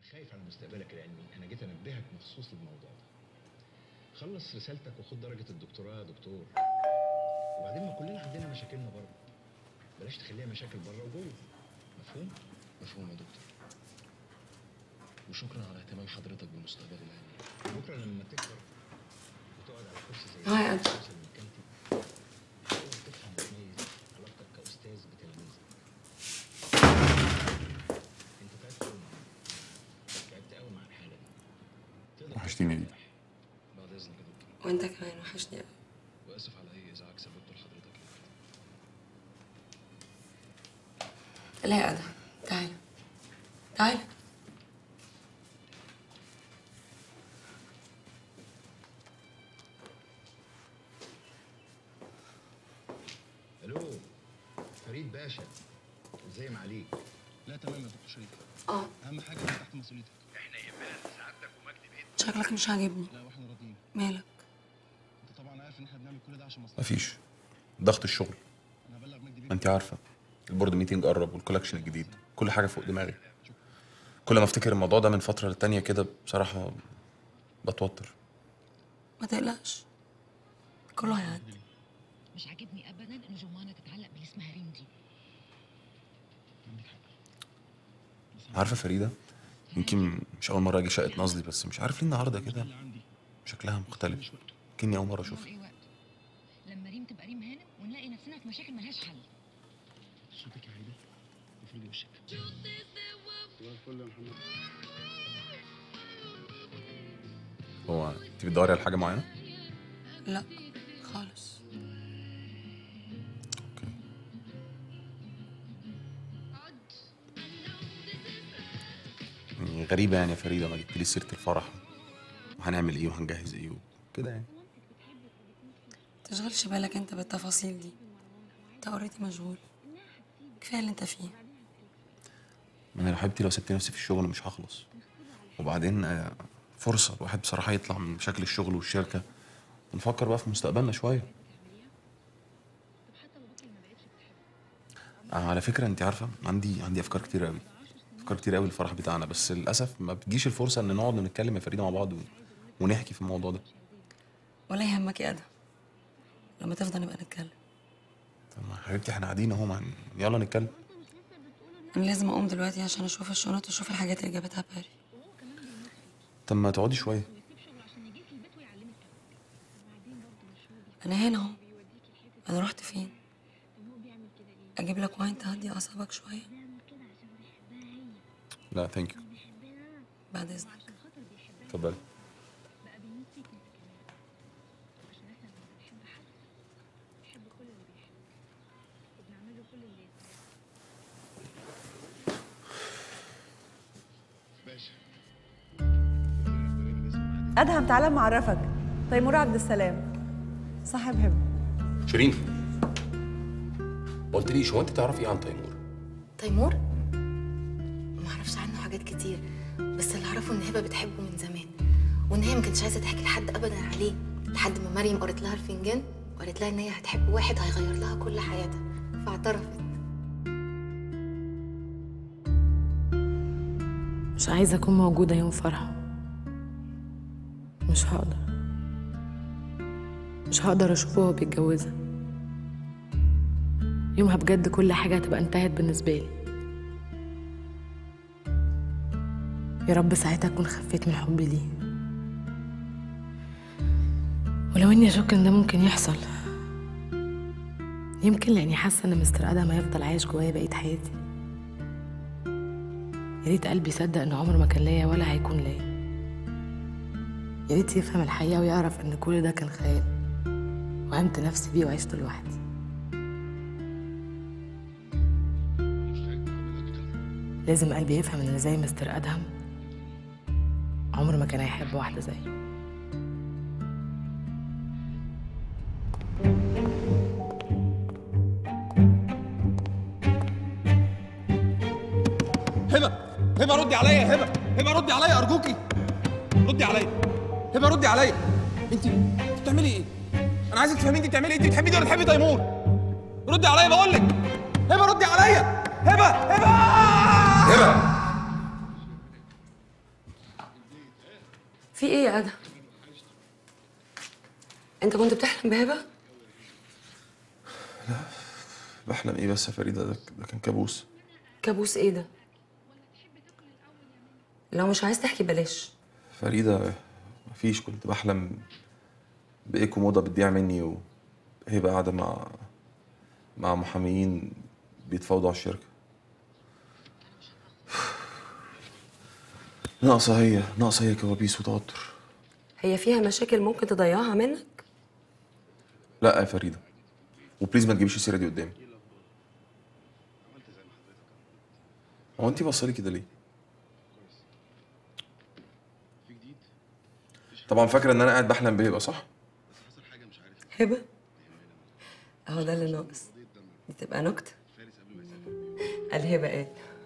خايف على مستقبلك العلمي انا جيت انبهك مخصوص للموضوع ده خلص رسالتك وخد درجه الدكتوراه يا دكتور وبعدين ما كلنا عندنا مشاكلنا بره بلاش تخليها مشاكل بره وجوه مفهوم مفهوم يا دكتور وشكرا على اهتمام حضرتك بمستقبلي العلمي بكره لما تكبر وتقعد على كرسي زي هاي ده أنت. توصل لمكانتي حاول تفهم وتميز علاقتك كاستاذ بتلميذ انت تعبت قوي تعبت قوي مع الحاله دي تقدر وحشتيني دي بعد اذنك يا دكتور وانت كمان وحشني قوي واسف على اي ازعاج سببته لحضرتك لا يا ادهم تعالى تعالى الو فريد باشا ازاي ما عليك لا تمام يا دكتور شريف اه اهم حاجه انك تحت مسؤوليتك احنا يهمنا سعادتك ومجدي بيت شكلك مش عاجبني لا واحنا راضيين مالك انت طبعا عارف ان احنا بنعمل كل ده عشان مصلحتك مفيش ضغط الشغل انا هبلغ مجدي ما بيه انت عارفه البورد ميتنج قرب والكولكشن الجديد كل حاجه فوق دماغي كل ما افتكر الموضوع ده من فتره للتانيه كده بصراحه بتوتر ما تقلقش كله هيعدي مش عاجبني ابدا ان جمانه تتعلق باللي اسمها ريم دي عارفه فريده يمكن مش اول مره اجي شقه نازلي بس مش عارف ليه النهارده كده اللي عندي شكلها مختلف كني اول مره اشوفها ايه وقت لما ريم تبقى ريم هانم ونلاقي نفسنا في مشاكل ملهاش حل صوتك يا عايده افرضي وشك هو انت بتدوري على حاجه معينه لا خالص اوكي يعني غريبه يعني يا فريده ما جبتليش سيره الفرح وهنعمل ايه وهنجهز ايه كده يعني تشغلش بالك انت بالتفاصيل دي انت اوريدي مشغول كفايه اللي انت فيه ما انا لو حبيبتي لو سبت نفسي في الشغل مش هخلص وبعدين آه، فرصه الواحد بصراحه يطلع من مشاكل الشغل والشركه ونفكر بقى في مستقبلنا شويه آه، على فكره انت عارفه عندي عندي افكار كتير قوي افكار كتير قوي للفرح بتاعنا بس للاسف ما بتجيش الفرصه ان نقعد ونتكلم يا فريده مع بعض ون- ونحكي في الموضوع ده ولا يهمك يا ادهم لما تفضى نبقى نتكلم طب ما حبيبتي احنا قاعدين اهو ما- يلا نتكلم انا لازم اقوم دلوقتي عشان اشوف الشنط واشوف الحاجات اللي جابتها باري طب ما تقعدي شويه انا هنا اهو انا رحت فين اجيب لك واين تهدي اعصابك شويه لا ثانك يو بعد اذنك اتفضلي باشا ادهم تعالى معرفك تيمور عبد السلام صاحب هبه شيرين ما قلتليش هو انت تعرفي ايه عن تيمور تيمور ما اعرفش عنه حاجات كتير بس اللي اعرفه ان هبه بتحبه من زمان وان هي ما كانتش عايزه تحكي لحد ابدا عليه لحد ما مريم قرت لها الفنجان وقالت لها ان هي هتحب واحد هيغير لها كل حياتها فاعترفت مش عايزة أكون موجودة يوم فرحه مش هقدر مش هقدر أشوفه وهو بيتجوزها يومها بجد كل حاجة هتبقى انتهت بالنسبة لي يا رب ساعتها أكون خفيت من حبي ليه ولو إني أشك إن ده ممكن يحصل يمكن لأني حاسة إن مستر آدم هيفضل عايش جوايا بقية حياتي يا ريت قلبي يصدق ان عمره ما كان ليا ولا هيكون ليا يا ريت يفهم الحقيقه ويعرف ان كل ده كان خيال وهمت نفسي بيه وعشت لوحدي لازم قلبي يفهم ان زي مستر ادهم عمره ما كان هيحب واحده زيي هبه هبه ردي عليا هبه هبه ردي عليا ارجوكي ردي عليا هبه ردي عليا انت انت بتعملي ايه انا عايزك تفهمي انت بتعملي ايه انت بتحبيني ولا بتحبي تيمور ردي عليا بقول لك هبه ردي عليا هبه هبه هبه في ايه يا ادهم انت كنت بتحلم بهبه بحلم ايه بس يا فريده ده, ده كان كابوس كابوس ايه ده لو مش عايز تحكي بلاش فريده مفيش كنت بحلم بايكو موضه بتضيع مني وهبه قاعده مع مع محاميين بيتفاوضوا على الشركه ناقصه هي ناقصه هي كوابيس وتوتر هي فيها مشاكل ممكن تضيعها منك لا يا فريده وبليز ما تجيبيش السيره دي قدامي هو انت بصلي كده ليه طبعا فاكره ان انا قاعد بحلم بهبه صح هبه اهو ده اللي ناقص دي تبقى نكته الهبه قال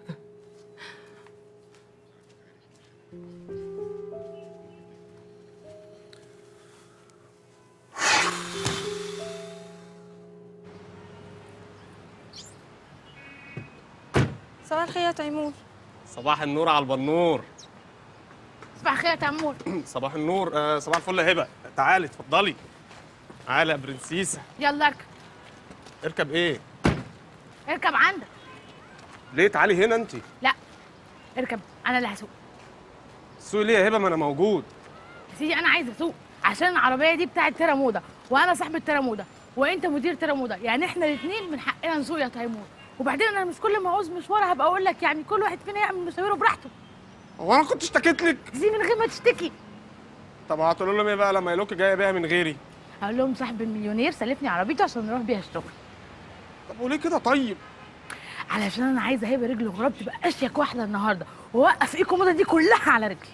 صباح الخير يا تيمور صباح النور على البنور صباح الخير يا تيمور صباح النور آه صباح الفل يا هبه تعالي اتفضلي تعالي يا برنسيسه يلا اركب اركب ايه اركب عندك ليه تعالي هنا انت لا اركب انا اللي هسوق سوقي ليه يا هبه ما انا موجود يا سيدي انا عايزه اسوق عشان العربيه دي بتاعت تيرا موضه وانا صاحبه تيرا موضه وانت مدير تيرا موضه يعني احنا الاثنين من حقنا نسوق يا تيمور وبعدين انا مش كل ما عاوز مشوار هبقى اقول لك يعني كل واحد فينا يعمل مشاويره براحته هو انا كنت اشتكيت لك دي من غير ما تشتكي طب هتقول لهم ايه بقى لما يلوك جايه بيها من غيري هقول لهم صاحب المليونير سلفني عربيته عشان نروح بيها الشغل طب وليه كده طيب علشان انا عايزه هيبه رجل غراب تبقى اشيك واحده النهارده ووقف ايكو موضه دي كلها على رجلي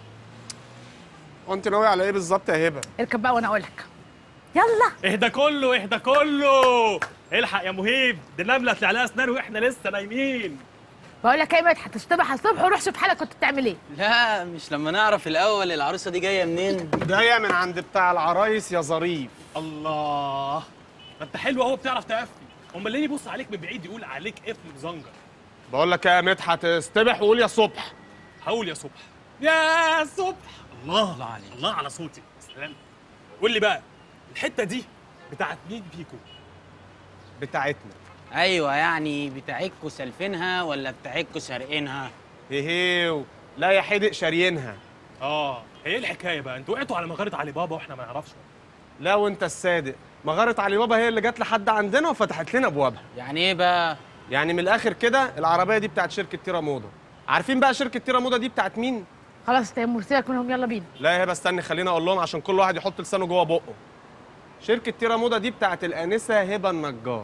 هو انت ناوي على ايه بالظبط يا هبه اركب بقى وانا اقول لك يلا اهدى كله اهدى كله الحق يا مهيب دي نمله طلع لها اسنان واحنا لسه نايمين بقول لك ايه مدحت هتصطبح الصبح وروح شوف حالك كنت بتعمل ايه لا مش لما نعرف الاول العروسه دي جايه منين جايه من عند بتاع العرايس يا ظريف الله ده انت حلو اهو بتعرف تقفل امال ليه يبص عليك من بعيد يقول عليك قفل مزنجر بقول لك يا مدحت استبح وقول يا صبح هقول يا صبح يا صبح الله الله عليك الله على صوتي سلام قول لي بقى الحته دي بتاعت مين فيكم بتاعتنا ايوه يعني بتاعتكوا سالفينها ولا بتاعتكوا سارقينها هيهيو لا يا حدق شاريينها اه هي ايه الحكايه بقى انتوا وقعتوا على مغاره علي بابا واحنا ما نعرفش لا وانت الصادق مغاره علي بابا هي اللي جت لحد عندنا وفتحت لنا ابوابها يعني ايه بقى يعني من الاخر كده العربيه دي بتاعت شركه تيرا موضه عارفين بقى شركه تيرا موضه دي بتاعت مين خلاص يا تيمور سيبك منهم يلا بينا لا يا هبه استني خليني اقول لهم عشان كل واحد يحط لسانه جوه بقه شركه تيرا موضه دي بتاعت الانسه هبه النجار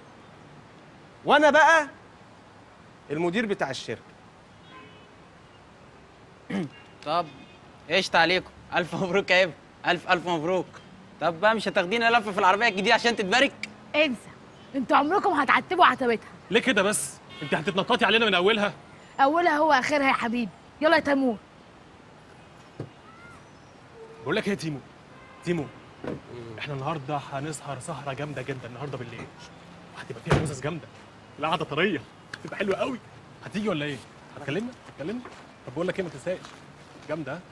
وانا بقى المدير بتاع الشركه طب قشطة عليكم الف مبروك يا ابني الف الف مبروك طب بقى مش هتاخدينا لفه في العربيه الجديده عشان تتبارك انسى انتوا عمركم هتعتبوا عتبتها ليه كده بس انت هتتنططي علينا من اولها اولها هو اخرها يا حبيبي يلا يا تيمور بقول لك ايه يا تيمو تيمو احنا النهارده هنسهر سهره جامده جدا النهارده بالليل وهتبقى فيها موزس جامده القعده طريه هتبقى حلوه قوي هتيجي ولا ايه هتكلمنا هتكلمنا طب بقول لك ايه ما تنساش جامده ها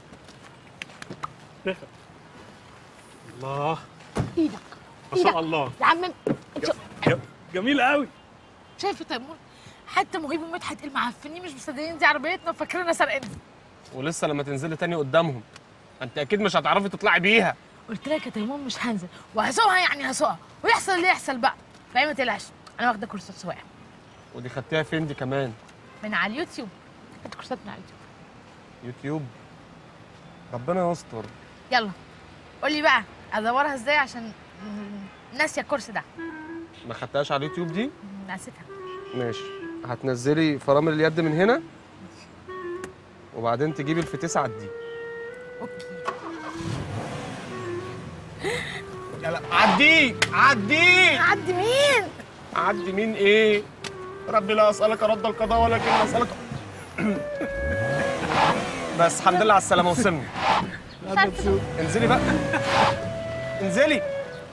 تخن الله ايدك ما شاء إيدك. الله يا عم انت جميل قوي شايف يا تيمور حتى مهيب ومدحت المعفنين مش مصدقين دي عربيتنا وفاكريننا سارقينها ولسه لما تنزلي تاني قدامهم انت اكيد مش هتعرفي تطلعي بيها قلت لك يا تيمور مش هنزل وهسوقها يعني هسوقها ويحصل اللي يحصل بقى فهي ما تقلقش انا واخده كورسات سواقه ودي خدتيها فين دي كمان من على اليوتيوب خدت كورسات من على اليوتيوب يوتيوب ربنا يستر يلا قول لي بقى ادورها ازاي عشان م- ناسيه الكورس ده ما خدتهاش على اليوتيوب دي نسيتها ماشي هتنزلي فرامل اليد من هنا وبعدين تجيبي الفتيس عديه يلا عديه عديه عدي مين عدي مين ايه ربي لا اسالك رد القضاء ولكن اسالك بس الحمد لله على السلامه وصلنا انزلي بقى انزلي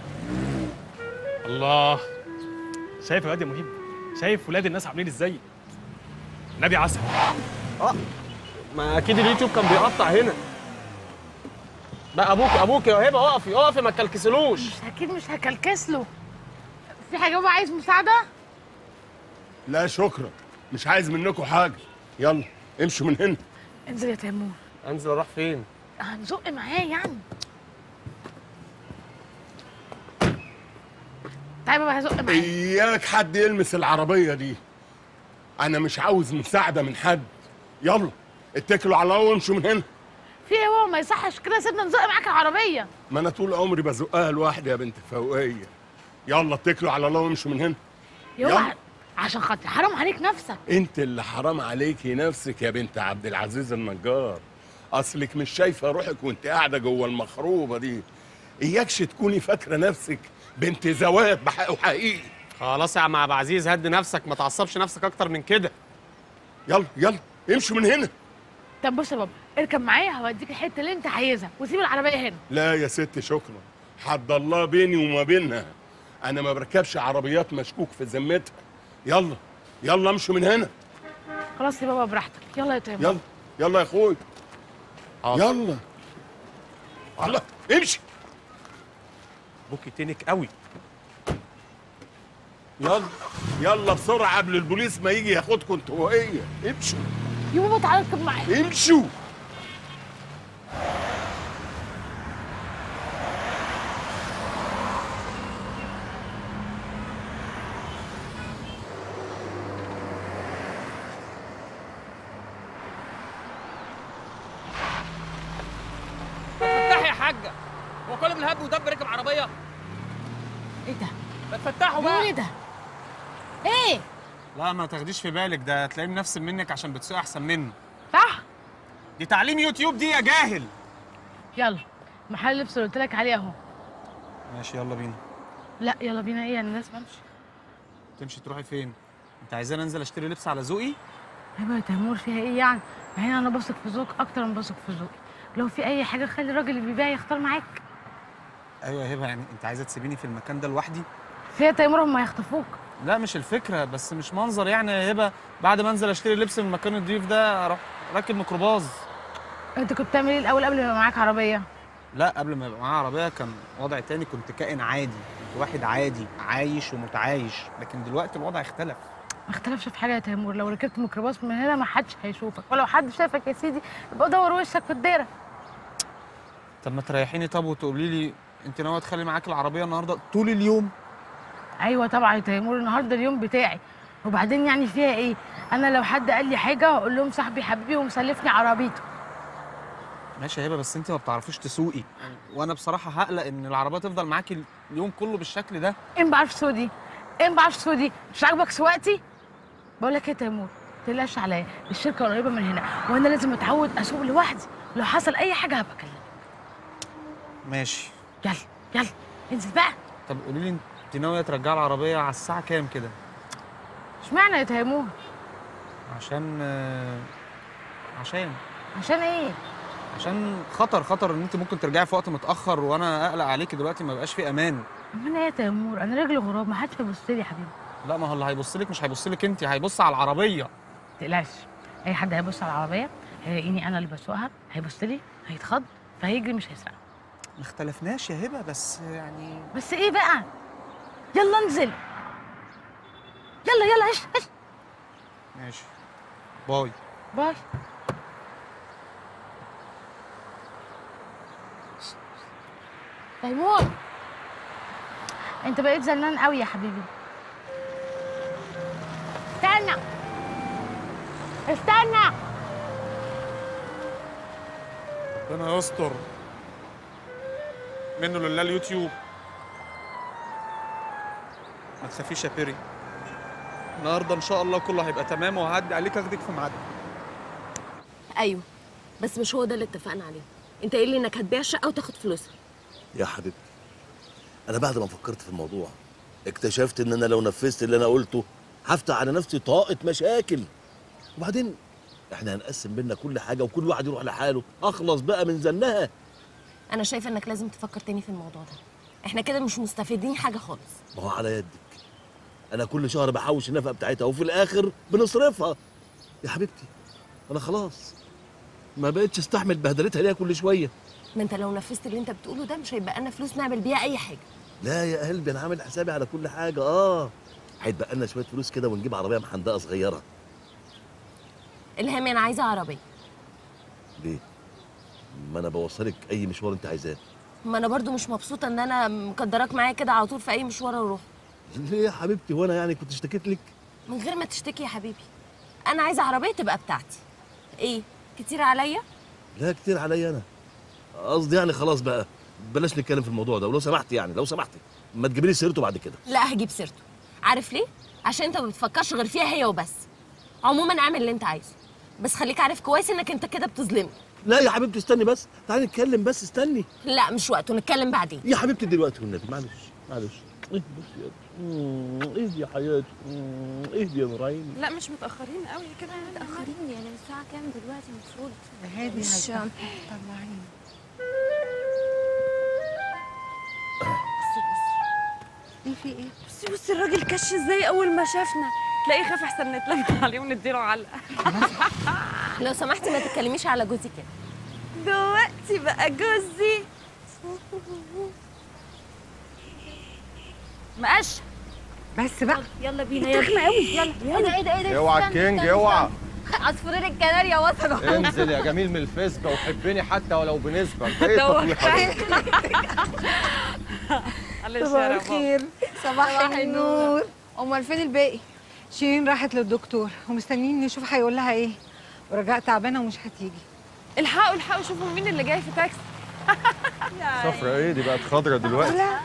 الله شايف يا واد يا مهيب شايف ولاد الناس عاملين ازاي نبي عسل اه ما اكيد اليوتيوب كان بيقطع هنا بقى ابوك ابوك يا هبه اقفي اقفي ما تكلكسلوش اكيد مش هكلكس له في حاجه بابا عايز مساعده لا شكرا مش عايز منكم حاجه يلا امشوا من هنا انزل يا تيمور انزل اروح فين هنزق معاه يعني تعالى بابا هزق معاه اياك حد يلمس العربيه دي انا مش عاوز مساعده من حد يلا اتكلوا على الله وامشوا من هنا في ايه يا بابا ما يصحش كده سيبنا نزق معاك العربيه ما انا طول عمري بزقها لوحدي يا بنت فوقيه يلا اتكلوا على الله وامشوا من هنا يا يلا. بابا عشان خاطر حرام عليك نفسك انت اللي حرام عليكي نفسك يا بنت عبد العزيز النجار اصلك مش شايفه روحك وانت قاعده جوه المخروبه دي اياكش تكوني فاكره نفسك بنت زواج بحق وحقيقي خلاص يا عم عبد العزيز هدي نفسك ما تعصبش نفسك اكتر من كده يلا يلا امشوا من هنا طب بص يا بابا اركب معايا هوديك الحته اللي انت عايزها وسيب العربيه هنا لا يا ست شكرا حد الله بيني وما بينها انا ما بركبش عربيات مشكوك في ذمتها يلا يلا امشوا من هنا خلاص يا بابا براحتك يلا يا تيمور يلا يلا يا اخوي يلا يلا امشي ابوك يتنك قوي يلا يلا بسرعه قبل البوليس ما يجي ياخدكم انتوا وهي امشوا يا بابا تعالى اركب معايا امشوا فتحي يا حاجه هو كل من هب ودب ركب عربيه ايه ده ما تفتحوا بقى بقى ايه ده ايه لا ما تاخديش في بالك ده تلاقيه منفسن منك عشان بتسوق احسن منه صح دي تعليم يوتيوب دي يا جاهل يلا محل اللبس اللي قلت لك عليه اهو ماشي يلا بينا لا يلا بينا ايه انا لازم امشي تمشي تروحي فين انت عايزاني انزل اشتري لبس على ذوقي ايوه يا تيمور فيها ايه يعني ما هنا انا بثق في ذوقك اكتر من بثق في ذوقي لو في اي حاجه خلي الراجل اللي بيبيع يختار معاك ايوه يا هبه يعني انت عايزه تسيبيني في المكان ده لوحدي فيها يا تيمور هم هيخطفوك لا مش الفكره بس مش منظر يعني يا هبه بعد ما انزل اشتري لبس من المكان الضيف ده اروح راكب ميكروباص انت كنت بتعمل ايه الاول قبل ما يبقى معاك عربيه لا قبل ما يبقى معايا عربيه كان وضع تاني كنت كائن عادي كنت واحد عادي عايش ومتعايش لكن دلوقتي الوضع اختلف ما اختلفش في حاجه يا تيمور لو ركبت ميكروباص من هنا ما حدش هيشوفك ولو حد شافك يا سيدي يبقى دور وشك في الدايره طب ما تريحيني طب وتقولي لي انت ناويه تخلي معاك العربيه النهارده طول اليوم ايوه طبعا يا تيمور النهارده اليوم بتاعي وبعدين يعني فيها ايه انا لو حد قال لي حاجه هقول لهم صاحبي حبيبي ومسلفني عربيته ماشي يا هبه بس انت ما بتعرفيش تسوقي وانا بصراحه هقلق ان العربيه تفضل معاكي اليوم كله بالشكل ده ايه ما بعرفش سودي ايه ما بعرفش سودي مش عاجبك سواقتي بقول لك ايه يا تيمور ما تقلقش عليا الشركه قريبه من هنا وانا لازم اتعود اسوق لوحدي لو حصل اي حاجه هبقى اكلمك ماشي يلا يلا انزل بقى طب قولي لي انت ناويه ترجعي العربيه على الساعه كام كده اشمعنى يا تيمور عشان آه، عشان عشان ايه عشان خطر خطر ان انت ممكن ترجعي في وقت متاخر وانا اقلق عليكي دلوقتي ما يبقاش في امان انا ايه يا تيمور انا رجلي غراب ما حدش هيبص لي يا حبيبي لا ما هو اللي هيبص لك مش هيبص لك انت هيبص على العربيه ما تقلقش اي حد هيبص على العربيه هيلاقيني انا اللي بسوقها هيبص لي هيتخض فهيجري مش هيسرقها ما اختلفناش يا هبه بس يعني بس ايه بقى يلا انزل يلا يلا ايش ايش ماشي باي باي تيمور انت بقيت زنان قوي يا حبيبي استنى استنى ربنا يستر منه لله اليوتيوب ما تخافيش يا بيري النهارده ان شاء الله كله هيبقى تمام وهعدي عليك اخدك في ميعادك ايوه بس مش هو ده اللي اتفقنا عليه انت قايل لي انك هتبيع الشقه وتاخد فلوسها يا حبيبتي انا بعد ما فكرت في الموضوع اكتشفت ان انا لو نفذت اللي انا قلته هفتح على نفسي طاقه مشاكل وبعدين احنا هنقسم بينا كل حاجه وكل واحد يروح لحاله اخلص بقى من زنها انا شايفه انك لازم تفكر تاني في الموضوع ده احنا كده مش مستفيدين حاجه خالص ما هو على يدك انا كل شهر بحوش النفقه بتاعتها وفي الاخر بنصرفها يا حبيبتي انا خلاص ما بقتش استحمل بهدلتها ليها كل شويه ما انت لو نفذت اللي انت بتقوله ده مش هيبقى لنا فلوس نعمل بيها اي حاجه لا يا قلبي انا عامل حسابي على كل حاجه اه هيتبقى لنا شويه فلوس كده ونجيب عربيه محندقه صغيره الهام انا عايزه عربيه ليه ما انا بوصلك اي مشوار انت عايزاه ما انا برضو مش مبسوطه ان انا مقدراك معايا كده على طول في اي مشوار اروح ليه يا حبيبتي وانا يعني كنت اشتكيت لك من غير ما تشتكي يا حبيبي انا عايزه عربيه تبقى بتاعتي ايه كتير عليا لا كتير عليا انا قصدي يعني خلاص بقى بلاش نتكلم في الموضوع ده ولو سمحت يعني لو سمحتي ما تجيبي لي سيرته بعد كده لا هجيب سيرته عارف ليه عشان انت ما بتفكرش غير فيها هي وبس عموما اعمل اللي انت عايزه بس خليك عارف كويس انك انت كده بتظلمني لا يا حبيبتي استني بس تعالي نتكلم بس استني لا مش وقته نتكلم بعدين يا حبيبتي دلوقتي والنبي معلش معلش ايه بصي يا مم، اهدي يا حياتي مم، اهدي يا نورين لا مش متأخرين قوي كده متأخرين يعني الساعة كام دلوقتي المفروض هادي مش طلعين ايه في ايه؟ بصي بصي الراجل كش ازاي اول ما شافنا تلاقيه خاف احسن نتلم عليه ونديله علقه لو سمحتي ما تتكلميش على جوزي كده دلوقتي بقى جوزي مقاش بس بقى يلا بينا يلا قوي يلا ايه ده ايه ده ايه ده اوعى استنى، الكينج استنى، اوعى عصفورين الكناريا وصلوا انزل يا جميل من الفيسبا وحبني حتى ولو بنسبة انت ايه التطويحة دي؟ صباح الخير صباح النور امال فين الباقي شيرين راحت للدكتور ومستنيين نشوف هيقول لها ايه ورجاء تعبانه ومش هتيجي الحقوا الحقوا شوفوا مين اللي جاي في تاكسي صفرة ايه دي بقت خضرة دلوقتي لا.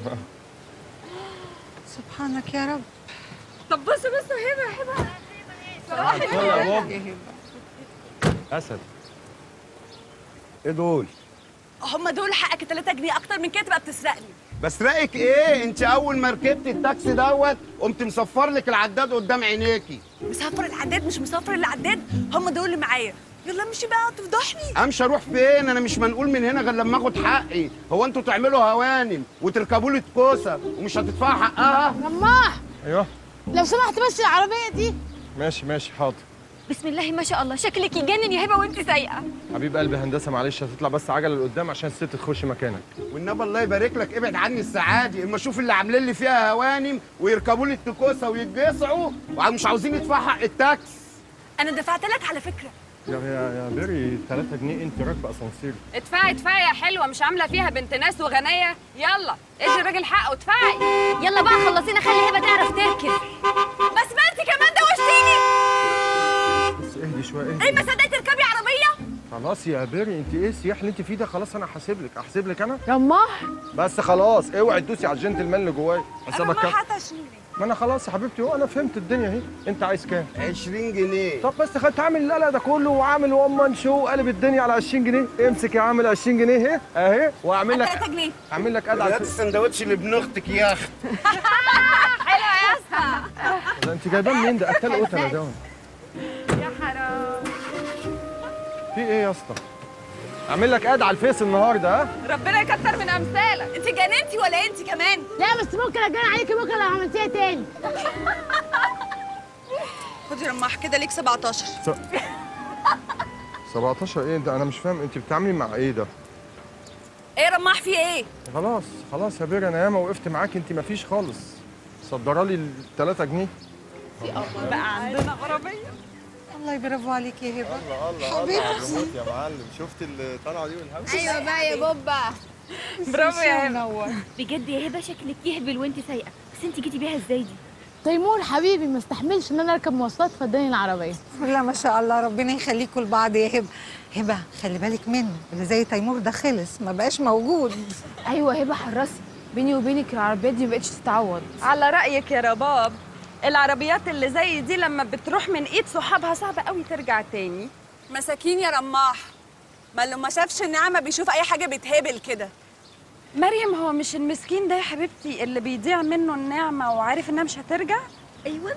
سبحانك يا رب طب بصوا بصوا هبه هبه صباح الفل الخير يا بابا. اسد ايه دول؟ هم دول حقك 3 جنيه اكتر من كده تبقى بتسرقني بسرقك ايه انت اول ما ركبت التاكسي دوت قمت مصفر لك العداد قدام عينيكي مسافر العداد مش مسافر العداد هم دول اللي معايا يلا امشي بقى تفضحني امشي اروح فين انا مش منقول من هنا غير لما اخد حقي هو انتوا تعملوا هوانم وتركبوا لي كوسه ومش هتدفعوا حقها رماح ايوه لو سمحت بس العربيه دي ماشي ماشي حاضر بسم الله ما شاء الله شكلك يجنن يا هبه وانت سايقه حبيب قلبي هندسة معلش هتطلع بس عجلة لقدام عشان الست تخش مكانك والنبي الله يبارك لك ابعد عني السعادي اما اشوف اللي عاملين لي فيها هوانم ويركبوا لي التكوسه ويتجسعوا ومش عاوزين يدفعوا حق التاكس انا دفعت لك على فكره يا يا يا بيري 3 جنيه انت راكبه اسانسير ادفعي ادفعي يا حلوه مش عامله فيها بنت ناس وغنيه يلا ادي الراجل حقه ادفعي يلا بقى خلصينا خلي هبه تعرف تركب بس ما انت كمان دوشتيني بس اهدي شويه اهدي ايه ما صدقتي تركبي عربيه خلاص يا بيري انت ايه السياح اللي انت فيه ده خلاص انا هحاسب لك احسب لك انا رماح بس خلاص اوعي تدوسي على الجنتلمان اللي جوايا حسابك كام هتشيلي ما انا خلاص يا حبيبتي هو انا فهمت الدنيا اهي انت عايز كام 20 جنيه طب بس خدت عامل القلق ده كله وعامل وان شو قلب الدنيا على 20 جنيه امسك يا عامل 20 جنيه اهي اهي واعمل لك 3 جنيه اعمل لك ادعى هات السندوتش اللي ابن اختك يا اخت حلوه يا اسطى ده انت جايباه منين ده قتال قتله ده يا حرام في ايه يا اسطى اعمل لك اد على الفيس النهارده ها ربنا يكتر من امثالك انت جننتي ولا انت كمان لا بس ممكن اجري عليكي بكره لو عملتيها تاني خدي رماح كده ليك 17 17 ايه ده انا مش فاهم انت بتتعاملي مع ايه ده ايه رماح في ايه خلاص خلاص يا بيري انا ياما وقفت معاك انت مفيش خالص صدرا لي ال 3 جنيه في الله بقى عندنا عربيه الله برافو عليك يا هبه الله حبيبتي يا معلم شفت اللي طالعه دي والهوا ايوه بقى يا بوبا برافو يا منور بجد يا هبه شكلك يهبل وانت سايقه بس انت جيتي بيها ازاي دي تيمور حبيبي ما استحملش ان انا اركب مواصلات فاداني العربيه لا ما شاء الله ربنا يخليكم لبعض يا هبه هبه خلي بالك منه اللي زي تيمور ده خلص ما بقاش موجود ايوه هبه حرصي بيني وبينك العربيات دي مبقتش تتعوض على رايك يا رباب العربيات اللي زي دي لما بتروح من ايد صحابها صعب قوي ترجع تاني مساكين يا رماح ما لو ما شافش النعمه بيشوف اي حاجه بيتهبل كده مريم هو مش المسكين ده يا حبيبتي اللي بيضيع منه النعمه وعارف انها مش هترجع ايوه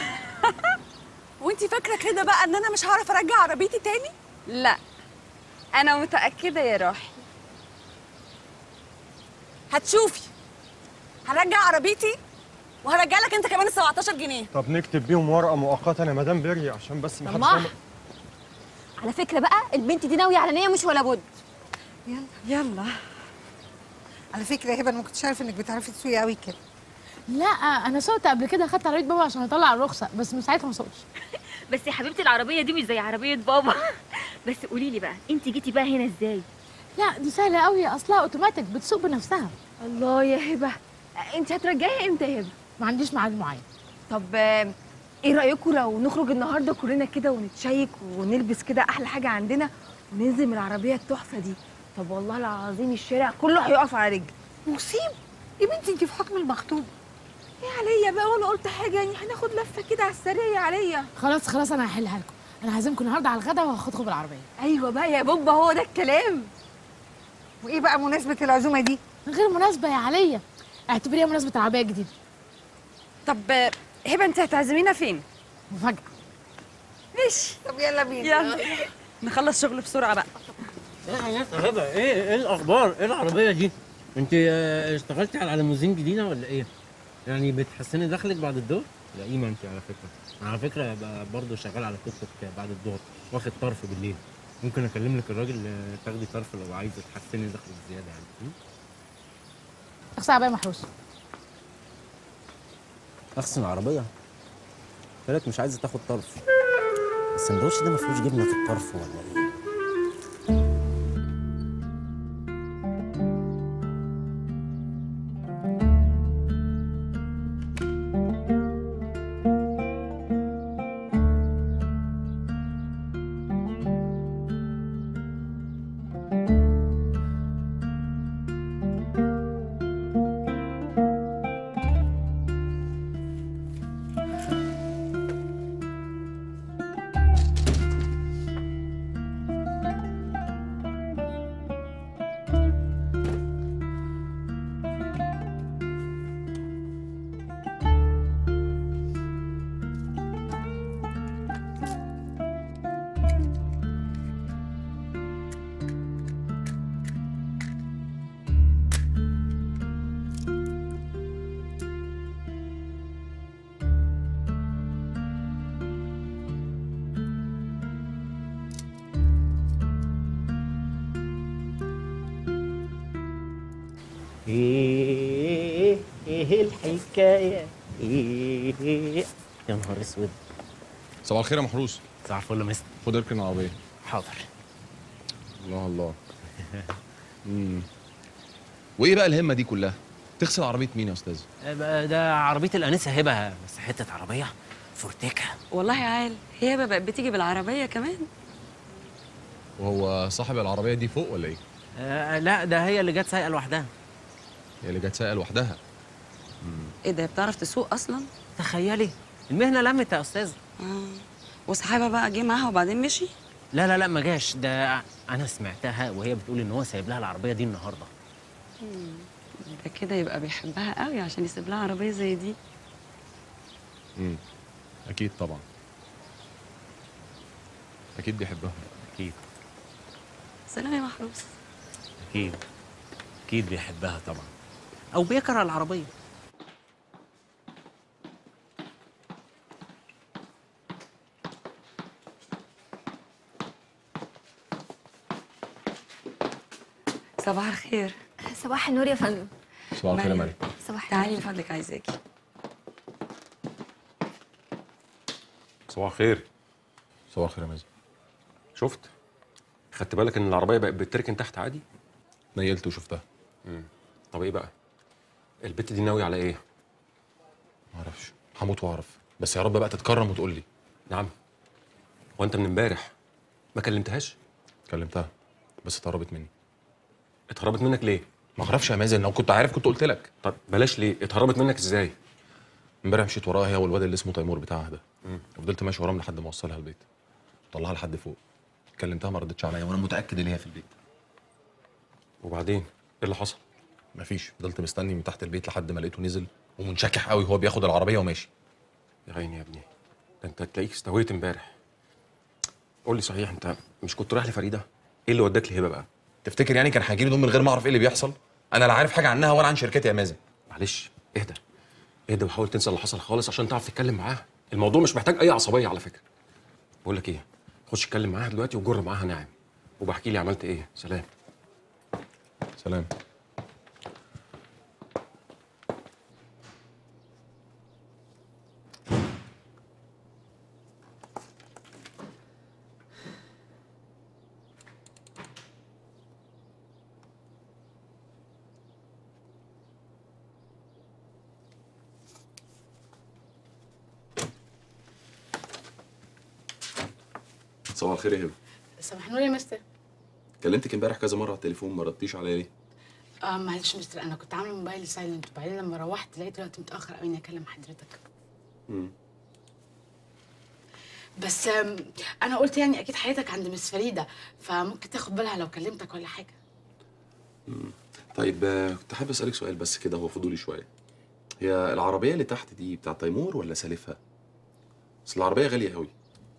وانتي فاكره كده بقى ان انا مش هعرف ارجع عربيتي تاني لا انا متاكده يا روحي هتشوفي هرجع عربيتي وهرجع لك انت كمان ال 17 جنيه طب نكتب بيهم ورقه مؤقته يا مدام بيري عشان بس ما حدش رماح. يعمل- على فكره بقى البنت دي ناويه على نيه مش ولا بد يلا يلا على فكره يا هبه انا ما كنتش عارفه انك بتعرفي تسوقي قوي كده لا انا سوقت قبل كده خدت عربيه بابا عشان اطلع الرخصه بس من ساعتها ما سوقتش بس يا حبيبتي العربيه دي مش زي عربيه بابا بس قولي لي بقى انت جيتي بقى هنا ازاي لا دي سهله قوي اصلها اوتوماتيك بتسوق بنفسها الله يا هبه انت هترجعي امتى يا هبه ما عنديش ميعاد معين طب آه، ايه رايكم لو نخرج النهارده كلنا كده ونتشيك ونلبس كده احلى حاجه عندنا وننزل من العربيه التحفه دي طب والله العظيم الشارع كله هيقف على رجل مصيب يا بنتي انت في حكم المخطوب ايه عليا بقى ولا قلت حاجه يعني هناخد لفه كده على السريع يا عليا خلاص خلاص انا هحلها لكم انا هعزمكم النهارده على الغدا وهاخدكم بالعربيه ايوه بقى يا بابا هو ده الكلام وايه بقى مناسبه العزومه دي من غير مناسبه يا عليا اعتبريها مناسبه العربيه الجديده طب آه، هبه انت هتعزمينا فين مفاجاه ماشي طب يلا بينا يلا نخلص شغل بسرعه بقى ايه يا هبه ايه ايه الاخبار ايه العربيه دي انت آه، اشتغلتي على ليموزين جديده ولا ايه يعني بتحسني دخلك بعد الظهر لا قيمه انت على فكره على فكره بقى برضه شغال على توك توك بعد الظهر واخد طرف بالليل ممكن اكلم لك الراجل آه، تاخدي طرف لو عايزه تحسني دخلك زياده يعني م? اغسل عربيه محروسه اغسل العربيه قلت مش عايزه تاخد طرف السندوتش ده ما فيهوش جبنه في الطرف ولا ايه ايه ايه الحكايه ايه يا نهار اسود صباح الخير يا محروس صباح الفل يا مستر خد اركن العربيه حاضر الله الله امم وايه بقى الهمه دي كلها تغسل عربيه مين يا استاذ بقى ده عربيه الانسه هبه بس حته عربيه فورتيكا والله عال هي بقى بقت بتيجي بالعربيه كمان وهو صاحب العربيه دي فوق ولا ايه آه لا ده هي اللي جت سايقه لوحدها هي اللي جت سايقه لوحدها ايه ده بتعرف تسوق اصلا تخيلي المهنه لمت يا استاذ اه وصاحبها بقى جه معاها وبعدين مشي لا لا لا ما جاش ده انا سمعتها وهي بتقول ان هو سايب لها العربيه دي النهارده مم. ده كده يبقى بيحبها قوي عشان يسيب لها عربيه زي دي امم اكيد طبعا اكيد بيحبها اكيد سلام يا محروس اكيد اكيد بيحبها طبعا او بيكره العربيه صباح الخير صباح النور يا فندم صباح الخير يا مريم صباح تعالي من فضلك عايزاكي صباح الخير صباح الخير يا مازن شفت خدت بالك ان العربيه بقت بتركن تحت عادي نيلت وشفتها امم طب ايه بقى البت دي ناويه على ايه معرفش هموت واعرف بس يا رب بقى تتكرم وتقول لي نعم هو انت من امبارح ما كلمتهاش كلمتها بس اتهربت مني اتهربت منك ليه ما اعرفش يا مازن لو كنت عارف كنت قلت لك طب بلاش ليه اتهربت منك ازاي امبارح مشيت وراها هي والواد اللي اسمه تيمور بتاعها ده مم. وفضلت ماشي وراهم لحد ما اوصلها البيت طلعها لحد فوق كلمتها ما ردتش عليا وانا متاكد ان هي في البيت وبعدين ايه اللي حصل مفيش فضلت مستني من تحت البيت لحد ما لقيته نزل ومنشكح قوي وهو بياخد العربيه وماشي يا عيني يا ابني ده انت تلاقيك استويت امبارح قول لي صحيح انت مش كنت رايح لفريده ايه اللي وداك لهبه بقى تفتكر يعني كان هيجي لي نوم من غير ما اعرف ايه اللي بيحصل انا لا عارف حاجه عنها ولا عن شركتي يا مازن معلش اهدى اهدى وحاول تنسى اللي حصل خالص عشان تعرف تتكلم معاها الموضوع مش محتاج اي عصبيه على فكره بقول لك ايه خش اتكلم معاها دلوقتي وجر معاها ناعم وبحكي لي عملت ايه سلام سلام صباح الخير يا هبه صباح النور يا مستر كلمتك امبارح كذا مره على التليفون ما ردتيش عليا ليه اه معلش مستر انا كنت عامله موبايل سايلنت وبعدين لما روحت لقيت الوقت متاخر قوي اني اكلم حضرتك مم. بس آم، انا قلت يعني اكيد حياتك عند مس فريده فممكن تاخد بالها لو كلمتك ولا حاجه مم. طيب آه، كنت حابب اسالك سؤال بس كده هو فضولي شويه هي العربيه اللي تحت دي بتاع تيمور ولا سالفها اصل العربيه غاليه قوي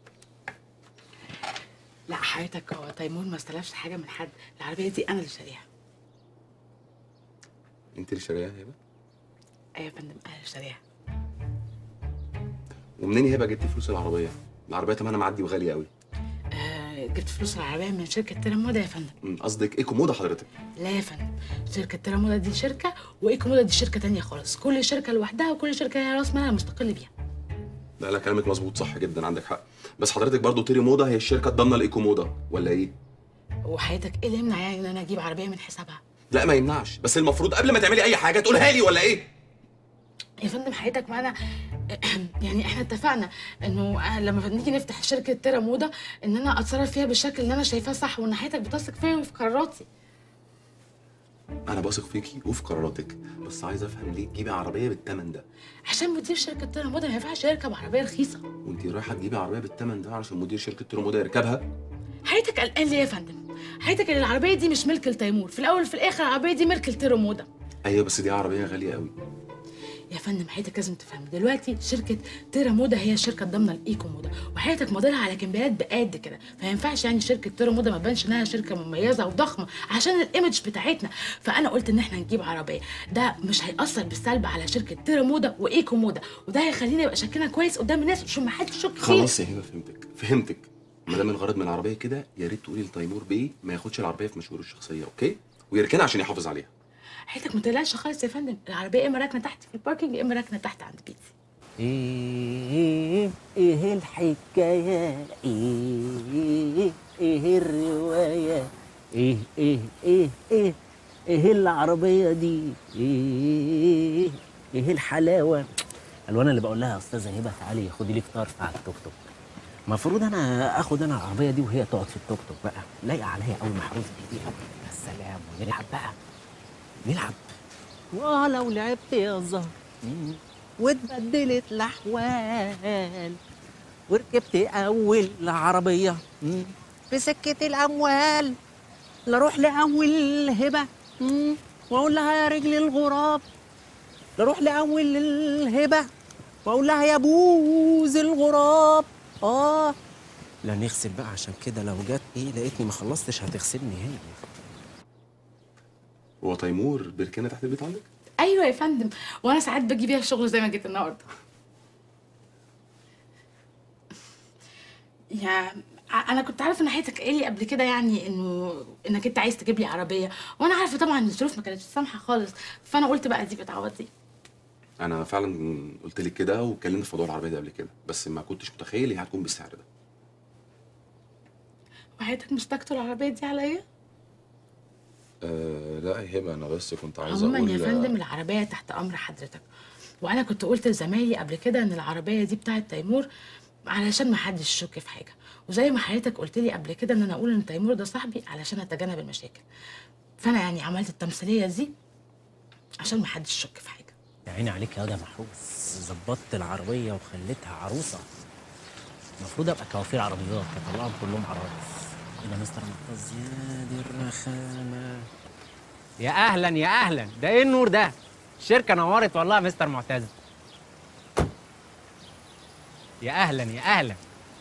لا حياتك هو تيمور ما استلفش حاجه من حد العربيه دي انا اللي شاريها انت اللي شاريها يا هبه ايوه يا فندم انا اللي شاريها ومنين يا هبه جبتي فلوس العربيه العربيه تمنها معدي وغاليه قوي آه جبت فلوس العربيه من شركه تيرامودا يا فندم مم، قصدك ايه كومودا حضرتك لا يا فندم شركه تيرامودا دي شركه وايكومودا دي شركه تانية خالص كل شركه لوحدها وكل شركه ليها راس مالها مستقل بيها لا لا كلامك مظبوط صح جدا عندك حق بس حضرتك برضو تيري مودا هي الشركه الضامنه لايكو مودا ولا ايه وحياتك ايه اللي يمنع يعني ان انا اجيب عربيه من حسابها لا ما يمنعش بس المفروض قبل ما تعملي اي حاجه تقولها لي ولا ايه يا فندم حياتك معانا يعني احنا اتفقنا انه آه، لما نيجي نفتح شركه تيرا موضه ان انا اتصرف فيها بالشكل اللي انا شايفاه صح وان حياتك بتثق فيا وفي قراراتي انا بثق فيكي وفي قراراتك بس عايز افهم ليه تجيبي عربيه بالثمن ده عشان مدير شركه تيرا موضه ما ينفعش يركب عربيه رخيصه وانت رايحه تجيبي عربيه بالثمن ده علشان مدير شركه تيري مودا يركبها حياتك قلقان ليه يا فندم حياتك ان العربيه دي مش ملك لتيمور في الاول وفي الاخر العربيه دي ملك لتيرا موضه ايوه بس دي عربيه غاليه قوي يا فندم حياتك لازم تفهم دلوقتي شركه تيرا مودا هي الشركه الضامنه لايكو مودا وحياتك مديرها على كمبيالات بقد كده فما ينفعش يعني شركه تيرا مودا ما تبانش انها شركه مميزه وضخمه عشان الايمج بتاعتنا فانا قلت ان احنا نجيب عربيه ده مش هيأثر بالسلب على شركه تيرا مودا وايكو مودا وده هيخلينا يبقى شكلنا كويس قدام الناس عشان ما حدش يشك فينا خلاص يا هبه فهمتك فهمتك ما دام الغرض من العربيه كده يا ريت تقولي لتيمور بيه ما ياخدش العربيه في مشواره الشخصيه اوكي ويركنها عشان يحافظ عليها حياتك ما تقلقش خالص يا فندم العربيه يا اما راكنه تحت في الباركينج يا اما راكنه تحت عند بيتي ايه ايه الحكاية ايه ايه الرواية ايه ايه ايه ايه ايه العربية دي ايه ايه الحلاوة الوانا اللي بقول لها يا استاذة هبة تعالي خدي لي فطار على التوك توك المفروض انا اخد انا العربية دي وهي تقعد في التوك توك بقى لايقة عليا قوي محروس بايديها يا سلام ونلعب بقى نلعب ولو لعبت يا زهر واتبدلت الاحوال وركبت اول عربيه مم. في سكه الاموال لا اروح لاول هبه مم. واقول لها يا رجل الغراب لا اروح لاول الهبه واقول لها يا بوز الغراب اه لا نغسل بقى عشان كده لو جت ايه لقيتني ما خلصتش هتغسلني هي هو تيمور بيركنها تحت البيت عندك ايوه يا فندم وانا ساعات باجي بيها الشغل زي ما جيت النهارده يا انا كنت عارفه ان حياتك قايل لي قبل كده يعني انه انك انت عايز تجيب لي عربيه وانا عارفه طبعا ان الظروف ما كانتش سامحه خالص فانا قلت بقى دي بتعوض دي انا فعلا قلت لك كده واتكلمت في موضوع العربيه ده قبل كده بس ما كنتش متخيل هي هتكون بالسعر ده وحياتك مش تاكتوا العربيه دي عليا أه لا يا هبه انا بس كنت عايز عموما اقول يا فندم العربيه تحت امر حضرتك وانا كنت قلت لزمايلي قبل كده ان العربيه دي بتاعه تيمور علشان ما حدش يشك في حاجه وزي ما حضرتك قلت لي قبل كده ان انا اقول ان تيمور ده صاحبي علشان اتجنب المشاكل فانا يعني عملت التمثيليه دي عشان ما حدش يشك في حاجه يا عيني عليك يا ده محروس ظبطت العربيه وخليتها عروسه المفروض ابقى كوافير عربيات اطلعهم كلهم عرايس ايه ده مستر معتز يا دي الرخامه يا اهلا يا اهلا ده ايه النور ده الشركه نورت والله يا مستر معتز يا اهلا يا اهلا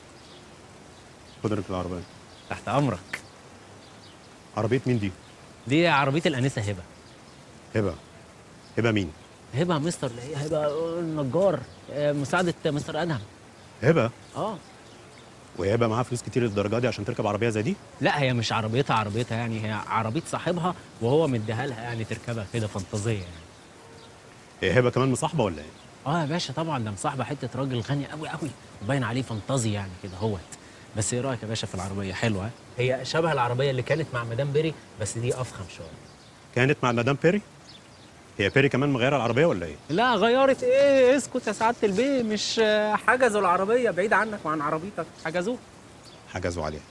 خد رجل العربية تحت امرك عربية مين دي؟ دي عربيه الانسه هبه هبة هبة مين؟ هبه مستر اللي هي هبه النجار آه، مساعده مستر ادهم هبة؟ اه وهي هيبقى معاها فلوس كتير للدرجه دي عشان تركب عربيه زي دي لا هي مش عربيتها عربيتها يعني هي عربيه صاحبها وهو مديها لها يعني تركبها كده فانتازيه يعني هي هبه كمان مصاحبه ولا ايه اه يا باشا طبعا ده مصاحبه حته راجل غني قوي قوي وباين عليه فانتازي يعني كده هوت بس ايه رايك يا باشا في العربيه حلوه ها؟ هي شبه العربيه اللي كانت مع مدام بيري بس دي افخم شويه كانت مع مدام بيري هي بيري كمان مغيره العربيه ولا ايه لا غيرت ايه اسكت يا سعاده البيه مش آه، حجزوا العربيه بعيد عنك وعن عربيتك حجزوها حجزوا عليها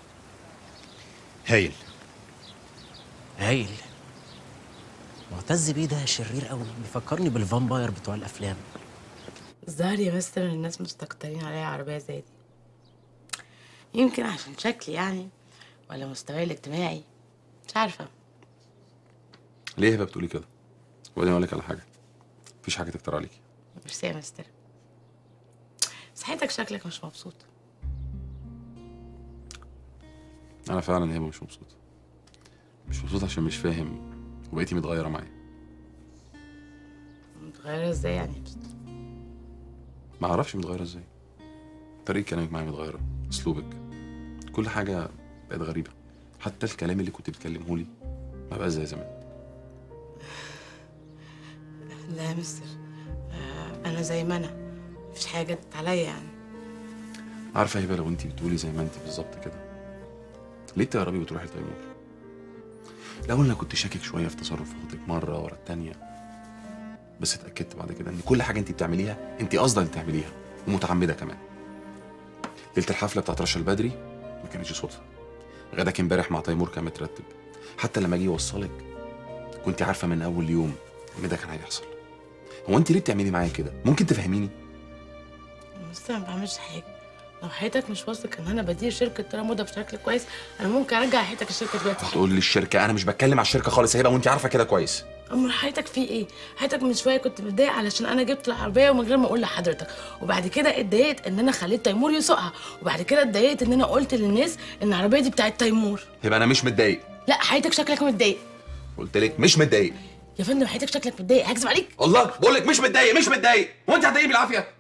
هايل هايل معتز بيه ده شرير قوي بيفكرني بالفامباير بتوع الافلام الظاهر يا مستر ان الناس مستكترين عليا عربية زي دي يمكن عشان شكلي يعني ولا مستواي الاجتماعي مش عارفة ليه هبه بتقولي كده وبعدين اقول لك على حاجه مفيش حاجه تكتر عليكي ميرسي يا مستر صحتك شكلك مش مبسوط انا فعلا هبه مش مبسوط مش مبسوط عشان مش فاهم وبقيتي متغيره معايا متغيرة ازاي يعني ما اعرفش متغيره ازاي طريقه كلامك معايا متغيره اسلوبك كل حاجه بقت غريبه حتى الكلام اللي كنت بتكلمه لي ما بقاش زي زمان لا يا مستر آه انا زي ما انا مفيش حاجة جت عليا يعني عارفه هبه لو انت بتقولي زي ما انت بالظبط كده ليه تهربي وتروحي تيمور الاول انا كنت شاكك شويه في تصرفاتك مره ورا التانيه بس اتاكدت بعد كده ان كل حاجه انت بتعمليها انت قاصده اللي تعمليها ومتعمده كمان ليله الحفله بتاعت رشا البدري ما كانتش صدفه غداك امبارح مع تيمور كان مترتب حتى لما جه يوصلك كنت عارفه من اول يوم ان ده كان هيحصل هو انت ليه بتعملي معايا كده ممكن تفهميني مستر ما بعملش حاجة لو حياتك مش واثق ان انا بدير شركة ترى موضة بشكل كويس انا ممكن ارجع حياتك الشركة دلوقتي هتقول لي الشركه انا مش بتكلم على الشركه خالص يا هبه وانت عارفه كده كويس امال حياتك في ايه؟ حياتك من شويه كنت متضايق علشان انا جبت العربيه ومن غير ما اقول لحضرتك وبعد كده اتضايقت ان انا خليت تيمور يسوقها وبعد كده اتضايقت ان انا قلت للناس ان العربيه دي بتاعت تيمور يبقى انا مش متضايق لا حياتك شكلك متضايق قلت لك مش متضايق يا فندم حياتك شكلك متضايق هكذب عليك الله بقول لك مش متضايق مش متضايق هو انت هتضايقني بالعافيه